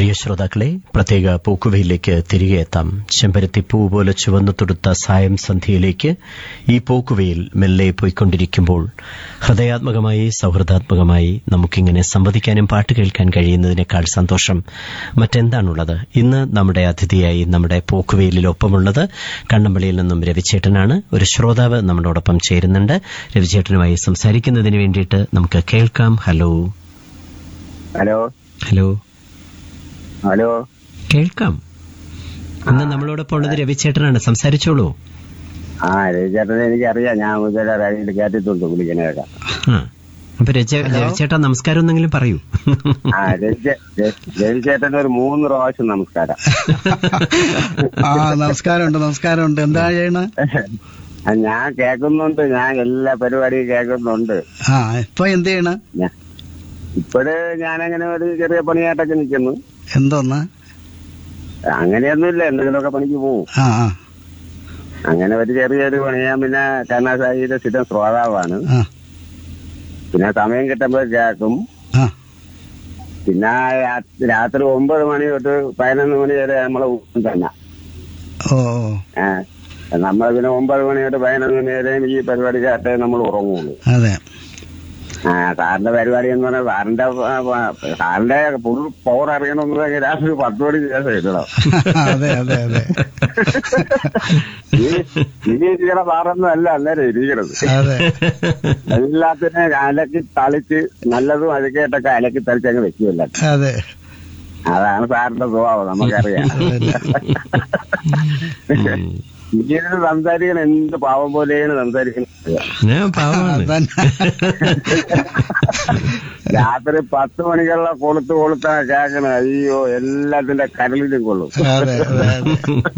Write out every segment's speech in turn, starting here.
പ്രിയ ശ്രോതാക്കളെ പ്രത്യേക പോക്കുവയിലേക്ക് തിരികെ എത്താം ചെമ്പരത്തിപ്പൂ പോലെ ചുവന്നു തൊടുത്ത സായം സന്ധ്യയിലേക്ക് ഈ പോക്കുവയിൽ മെല്ലെ പോയിക്കൊണ്ടിരിക്കുമ്പോൾ ഹൃദയാത്മകമായി സൗഹൃദാത്മകമായി നമുക്കിങ്ങനെ സംവദിക്കാനും പാട്ട് കേൾക്കാൻ കഴിയുന്നതിനേക്കാൾ സന്തോഷം മറ്റെന്താണുള്ളത് ഇന്ന് നമ്മുടെ അതിഥിയായി നമ്മുടെ പോക്കുവെയിലിൽ ഒപ്പമുള്ളത് കണ്ണമ്പള്ളിയിൽ നിന്നും രവിചേട്ടനാണ് ഒരു ശ്രോതാവ് നമ്മളോടൊപ്പം ചേരുന്നുണ്ട് രവിചേട്ടനുമായി സംസാരിക്കുന്നതിന് വേണ്ടിയിട്ട് നമുക്ക് കേൾക്കാം ഹലോ ഹലോ ഹലോ ഹലോ കേൾക്കാം ഇന്ന് നമ്മളോടൊപ്പം ഉള്ളത് രവിചേട്ടനാണ് സംസാരിച്ചോളൂ ആ രവിചേട്ടനെ എനിക്കറിയാം ഞാൻ മുതൽ റേഡിയോയിൽ കേട്ടിട്ടുണ്ട് വിളിക്കണേക്കാം ആ അപ്പൊ രച- രവിചേട്ടാ നമസ്കാരം എന്തെങ്കിലും പറയൂ ആ രവിചേ- ര- രവിചേട്ടന് ഒരു മൂന്ന് പ്രാവശ്യം നമസ്കാരം ആ നമസ്കാരമുണ്ട് നമസ്കാരമുണ്ട് എന്താ ചെയ്യണ ആ, ഞാൻ കേൾക്കുന്നുണ്ട് ഞാൻ എല്ലാ പരിപാടിയും കേൾക്കുന്നുണ്ട് ആ ഇപ്പൊ എന്ത് ചെയ്യണ ഞാൻ ഇപ്പോഴ് ഞാനങ്ങനെ ഒരു ചെറിയ പണിയായിട്ടൊക്കെ നിൽക്കുന്നു എന്തോന്ന് അങ്ങനെയൊന്നുമില്ല എന്തെങ്കിലുമൊക്കെ പണിക്ക് പോകും ആ ആ അങ്ങനെ ഒരു ചെറിയൊരു പണി ഞാൻ പിന്നെ കരുണാസായിയുടെ സ്ഥിരം ശ്രോതാവാണ് ആ പിന്നെ സമയം കിട്ടുമ്പോൾ കേൾക്കും ആ പിന്നെ രാ- രാത്രി ഒമ്പത് മണി തൊട്ട് പതിനൊന്ന് മണി വരെ നമ്മളെ ഊണ് തന്നെ ഓ ആ, നമ്മൾ പിന്നെ ഒമ്പത് മണി തൊട്ട് പതിനൊന്ന് മണി വരെ ഈ പരിപാടി കേട്ടേ നമ്മൾ ഉറങ്ങുള്ളൂ അതെ ആ സാറിന്റെ പരിപാടി എന്ന് പറഞ്ഞാൽ സാറിന്റെ ആ, ആ, സാറിന്റെ ഫുൾ പവർ അറിയണമെന്നുണ്ടെങ്കിൽ രാത്രി പത്ത് മണി ശേഷം ഇടണം അതെ അതെ അതെ ഈ ഇനി ഇരിക്കണ സാറൊന്നും അല്ല അന്നേരം ഇരിക്കണത് അതെ എല്ലാത്തിനും അലക്കി തളിച്ച് നല്ലതും അഴുക്കേട്ടൊക്കെ അലക്കി തളിച്ച് അങ്ങ് വെക്കുമല്ല അതെ അതാണ് സാറിന്റെ സ്വഭാവം നമുക്കറിയാം ഇങ്ങനെ സംസാരിക്കണം എന്ത് പാവം പോലെയാണ് സംസാരിക്കുന്നത് ഞാൻ പാവമാണ് അതന്നെ രാത്രി പത്ത് മണിക്കുള്ള കൊളുത്ത് കൊളുത്താ കേൾക്കണ അയ്യോ എല്ലാത്തിന്റെ കരളിലും കൊള്ളും അതെ അതെ അതെ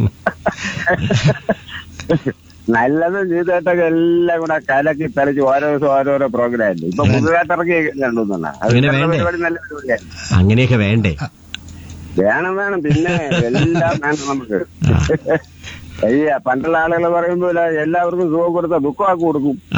നല്ലതും ചെയ്തിട്ടൊക്കെ എല്ലാം കൂടെ കലക്കി തളിച്ച് ഓരോ ദിവസം ഓരോരോ പ്രോഗ്രാം ഉണ്ട് ഇപ്പൊ പുതുതായിട്ട് ഇറക്കി കണ്ടുവന്നാ അത് അങ്ങനെ നല്ല വേണ്ടേ? പരിപാടി നല്ല പരിപാടിയാണ് അങ്ങനെയൊക്കെ വേണ്ടേ വേണം വേണം പിന്നെ എല്ലാം വേണം നമുക്ക് അയ്യ പണ്ടുള്ള ആളുകൾ പറയുമ്പോൾ എല്ലാവർക്കും സുഖം കൊടുത്ത ദുഃഖമാക്കി കൊടുക്കും